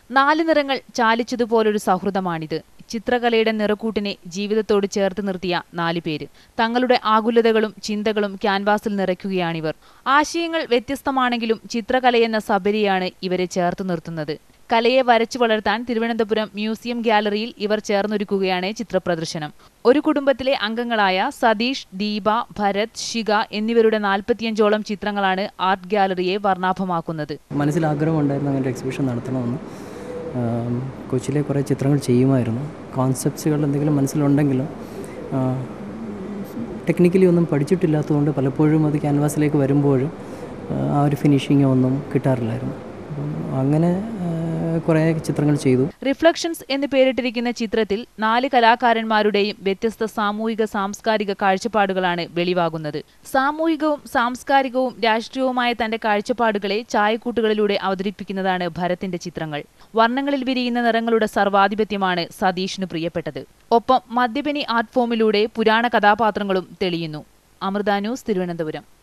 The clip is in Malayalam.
നാല് നിറങ്ങൾ ചാലിച്ചതുപോലൊരു സൗഹൃദമാണിത് ചിത്രകലയുടെ നിറക്കൂട്ടിനെ ജീവിതത്തോട് ചേർത്ത് നിർത്തിയ നാല് പേര് തങ്ങളുടെ ആകുലതകളും ചിന്തകളും ക്യാൻവാസിൽ നിറയ്ക്കുകയാണിവർ ആശയങ്ങൾ വ്യത്യസ്തമാണെങ്കിലും ചിത്രകലയെന്ന സബരിയാണ് ഇവരെ ചേർത്ത് നിർത്തുന്നത് കലയെ വരച്ചു വളർത്താൻ തിരുവനന്തപുരം മ്യൂസിയം ഗ്യാലറിയിൽ ഇവർ ചേർന്നൊരുക്കുകയാണ് ചിത്രപ്രദർശനം ഒരു കുടുംബത്തിലെ അംഗങ്ങളായ സതീഷ് ദീപ ഭരത് ശിഖ എന്നിവരുടെ നാൽപ്പത്തിയഞ്ചോളം ചിത്രങ്ങളാണ് ആർട്ട് ഗ്യാലറിയെ വർണ്ണാഭമാക്കുന്നത് മനസ്സിൽ ആഗ്രഹമുണ്ടായിരുന്നു അങ്ങനെ ഒരു എക്സിബിഷൻ നടത്തണമെന്ന് ആം, കൊച്ചിയിലെ കുറേ ചിത്രങ്ങൾ ചെയ്യുമായിരുന്നു കോൺസെപ്റ്റ്സുകൾ എന്തെങ്കിലും മനസ്സിലുണ്ടെങ്കിലും ടെക്നിക്കലി ഒന്നും പഠിച്ചിട്ടില്ലാത്തതുകൊണ്ട് പലപ്പോഴും അത് ക്യാൻവാസിലേക്ക് വരുമ്പോഴും ആ, ആ ഒരു ഫിനിഷിംഗ് ഒന്നും കിട്ടാറില്ലായിരുന്നു അപ്പം അങ്ങനെ ആ, കുറേ ചിത്രങ്ങൾ ചെയ്തു റിഫ്ലക്ഷൻസ് എന്ന് പേരിട്ടിരിക്കുന്ന ചിത്രത്തിൽ നാല് കലാകാരന്മാരുടെയും വ്യത്യസ്ത സാമൂഹിക സാംസ്കാരിക കാഴ്ചപ്പാടുകളാണ് വെളിവാകുന്നത് സാമൂഹികവും സാംസ്കാരികവും രാഷ്ട്രീയവുമായ തന്റെ കാഴ്ചപ്പാടുകളെ ചായക്കൂട്ടുകളിലൂടെ അവതരിപ്പിക്കുന്നതാണ് ഭരത്തിന്റെ ചിത്രങ്ങൾ വർണ്ണങ്ങളിൽ വിരിയുന്ന നിറങ്ങളുടെ സർവാധിപത്യമാണ് സതീഷിന് പ്രിയപ്പെട്ടത് ഒപ്പം മദ്യപനി ആർട്ട് ഫോമിലൂടെ പുരാണ കഥാപാത്രങ്ങളും തെളിയുന്നു അമൃത ന്യൂസ് തിരുവനന്തപുരം